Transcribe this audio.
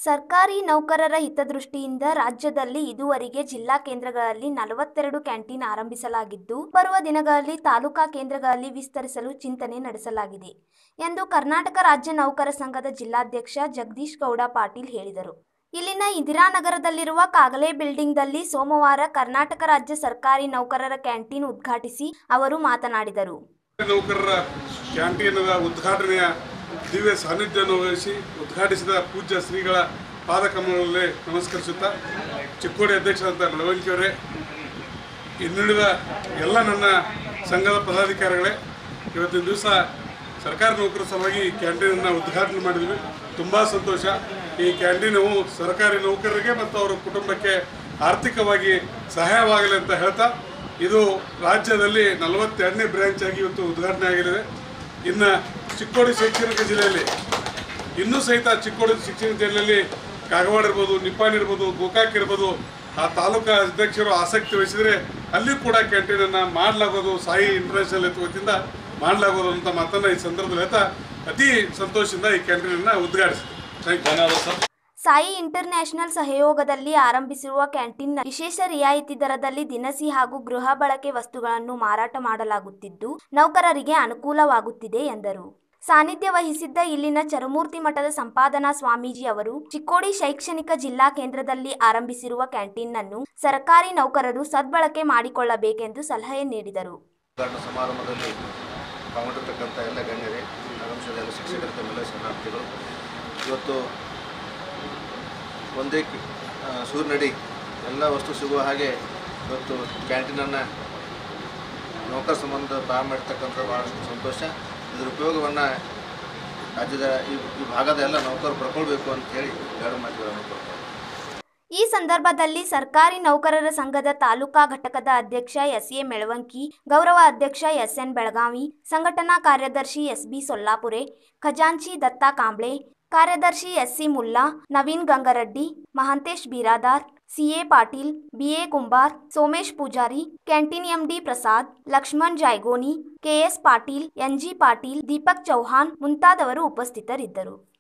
ಸರ್ಕಾರಿ ನೌಕರರ ಹಿತದೃಷ್ಟಿಯಿಂದ ರಾಜ್ಯದಲ್ಲಿ ಇದುವರೆಗೆ ಜಿಲ್ಲಾ ಕೇಂದ್ರಗಳಲ್ಲಿ ನಲವತ್ತೆರಡು ಕ್ಯಾಂಟೀನ್ ಆರಂಭಿಸಲಾಗಿದ್ದು ಬರುವ ದಿನಗಳಲ್ಲಿ ತಾಲೂಕಾ ಕೇಂದ್ರಗಳಲ್ಲಿ ವಿಸ್ತರಿಸಲು ಚಿಂತನೆ ನಡೆಸಲಾಗಿದೆ ಎಂದು ಕರ್ನಾಟಕ ರಾಜ್ಯ ನೌಕರ ಸಂಘದ ಜಿಲ್ಲಾಧ್ಯಕ್ಷ ಜಗದೀಶ್ ಗೌಡ ಪಾಟೀಲ್ ಹೇಳಿದರು ಇಲ್ಲಿನ ಇಂದಿರಾನಗರದಲ್ಲಿರುವ ಕಾಗಲೆ ಬಿಲ್ಡಿಂಗ್ನಲ್ಲಿ ಸೋಮವಾರ ಕರ್ನಾಟಕ ರಾಜ್ಯ ಸರ್ಕಾರಿ ನೌಕರರ ಕ್ಯಾಂಟೀನ್ ಉದ್ಘಾಟಿಸಿ ಅವರು ಮಾತನಾಡಿದರು ನೌಕರರ ಕ್ಯಾಂಟೀನದ ಉದ್ಘಾಟನೆಯ ದಿವ್ಯ ಸಾನ್ನಿಧ್ಯವನ್ನು ವಹಿಸಿ ಉದ್ಘಾಟಿಸಿದ ಪೂಜ್ಯ ಶ್ರೀಗಳ ಪಾದಕಮಲಗಳಲ್ಲಿ ನಮಸ್ಕರಿಸುತ್ತಾ ಚಿಕ್ಕೋಡಿ ಅಧ್ಯಕ್ಷರಾದ ಮಳವಂಕಿಯವರೇ ಇನ್ನುಳಿದ ಎಲ್ಲ ನನ್ನ ಸಂಘದ ಪದಾಧಿಕಾರಿಗಳೇ ಇವತ್ತಿನ ದಿವಸ ಸರ್ಕಾರಿ ನೌಕರರ ಸಲುವಾಗಿ ಈ ಕ್ಯಾಂಟೀನನ್ನು ಉದ್ಘಾಟನೆ ಮಾಡಿದ್ವಿ ತುಂಬ ಸಂತೋಷ ಈ ಕ್ಯಾಂಟೀನು ಸರ್ಕಾರಿ ನೌಕರರಿಗೆ ಮತ್ತು ಅವರ ಕುಟುಂಬಕ್ಕೆ ಆರ್ಥಿಕವಾಗಿ ಸಹಾಯವಾಗಲಿ ಅಂತ ಹೇಳ್ತಾ ಇದು ರಾಜ್ಯದಲ್ಲಿ ನಲವತ್ತೆರಡನೇ ಬ್ರ್ಯಾಂಚ್ ಆಗಿ ಇವತ್ತು ಉದ್ಘಾಟನೆ ಆಗಲಿದೆ ಇನ್ನು ಚಿಕ್ಕೋಡಿ ಶೈಕ್ಷಣಿಕ ಜಿಲ್ಲೆಯಲ್ಲಿ ಇನ್ನೂ ಸಹಿತ ಚಿಕ್ಕೋಡಿ ಶಿಕ್ಷಣ ಜಿಲ್ಲೆಯಲ್ಲಿ ಕಾಗವಾಡ ಇರ್ಬೋದು ನಿಪ್ಪಾಣಿ ಇರ್ಬೋದು ಗೋಕಾಕ್ ಇರ್ಬೋದು ಆ ತಾಲೂಕಾ ಅಧ್ಯಕ್ಷರು ಆಸಕ್ತಿ ವಹಿಸಿದರೆ ಅಲ್ಲಿ ಕೂಡ ಕ್ಯಾಂಟೀನನ್ನು ಮಾಡಲಾಗೋದು ಸಾಯಿ ಇಂಟರ್ನ್ಯಾಷನಲ್ ವತಿಯಿಂದ ಮಾಡಲಾಗೋದು ಅಂತ ಮಾತನ್ನು ಈ ಸಂದರ್ಭದಲ್ಲಿ ಹೇಳ್ತಾ ಅತಿ ಸಂತೋಷದಿಂದ ಈ ಕ್ಯಾಂಟೀನನ್ನು ಉದ್ಘಾಟಿಸಿದೆ ಥ್ಯಾಂಕ್ ಯು ಸಾಯಿ ಇಂಟರ್ನ್ಯಾಷನಲ್ ಸಹಯೋಗದಲ್ಲಿ ಆರಂಭಿಸಿರುವ ಕ್ಯಾಂಟೀನ್ ವಿಶೇಷ ರಿಯಾಯಿತಿ ದರದಲ್ಲಿ ದಿನಸಿ ಹಾಗೂ ಗೃಹ ಬಳಕೆ ವಸ್ತುಗಳನ್ನು ಮಾರಾಟ ಮಾಡಲಾಗುತ್ತಿದ್ದು ನೌಕರರಿಗೆ ಅನುಕೂಲವಾಗುತ್ತಿದೆ ಎಂದರು ಸಾನ್ನಿಧ್ಯ ವಹಿಸಿದ್ದ ಇಲ್ಲಿನ ಚರಮೂರ್ತಿ ಮಠದ ಸಂಪಾದನಾ ಸ್ವಾಮೀಜಿ ಅವರು ಚಿಕ್ಕೋಡಿ ಶೈಕ್ಷಣಿಕ ಜಿಲ್ಲಾ ಕೇಂದ್ರದಲ್ಲಿ ಆರಂಭಿಸಿರುವ ಕ್ಯಾಂಟೀನ್ನನ್ನು ಸರ್ಕಾರಿ ನೌಕರರು ಸದ್ಬಳಕೆ ಮಾಡಿಕೊಳ್ಳಬೇಕೆಂದು ಸಲಹೆ ನೀಡಿದರು ಉದ್ಘಾಟನಾ ಸಮಾರಂಭದಲ್ಲಿ ಪಾಲ್ಗೊಂಡಿರ್ತಕ್ಕಂಥ ಎಲ್ಲ ಗಣ್ಯರೇ ಆಗಮಿಸಿದ ಎಲ್ಲ ಶಿಕ್ಷಕರ ತಮ್ಮೆಲ್ಲ ಶರಣಾರ್ಥಿಗಳು ಇವತ್ತು ಒಂದೇ ಕಿ- ಆ, ಸೂರಿನಡಿ ಎಲ್ಲ ವಸ್ತು ಸಿಗುವ ಹಾಗೆ ಇವತ್ತು ಕ್ಯಾಂಟೀನನ್ನು ನೌಕರ ಸಂಬಂಧ ಪ್ರಾರಂಭ ಮಾಡಿರ್ತಕ್ಕಂಥ ಭಾಳಷ್ಟು ಸಂತೋಷ ಇದರ ಉಪಯೋಗವನ್ನು ರಾಜ್ಯದ ಈ ಈ ಭಾಗದ ಎಲ್ಲ ನೌಕರರು ಪಡ್ಕೊಳ್ಬೇಕು ಅಂತ ಹೇಳಿ ಎರಡು ಮಾತುಗಳನ್ನು ಕೊಡ್ತಾರೆ ಈ ಸಂದರ್ಭದಲ್ಲಿ ಸರ್ಕಾರಿ ನೌಕರರ ಸಂಘದ ತಾಲೂಕಾ ಘಟಕದ ಅಧ್ಯಕ್ಷ ಎಸ್ ಎ ಮೆಳವಂಕಿ ಗೌರವ ಅಧ್ಯಕ್ಷ ಎಸ್ ಎನ್ ಬೆಳಗಾವಿ ಸಂಘಟನಾ ಕಾರ್ಯದರ್ಶಿ ಎಸ್ ಬಿ ಸೊಲ್ಲಾಪುರೆ ಖಜಾಂಚಿ ದತ್ತಾ ಕಾಂಬ್ಳೆ ಕಾರ್ಯದರ್ಶಿ S C Mulla Naveen Gangareddy Mahantesh Biradar CA Patil BA Kumbar Somesh Pujari canteen MD Prasad Laxman Jaygoni KS Patil NG Patil Deepak Chauhan ಮುಂತಾದವರು ಉಪಸ್ಥಿತರಿದ್ದರು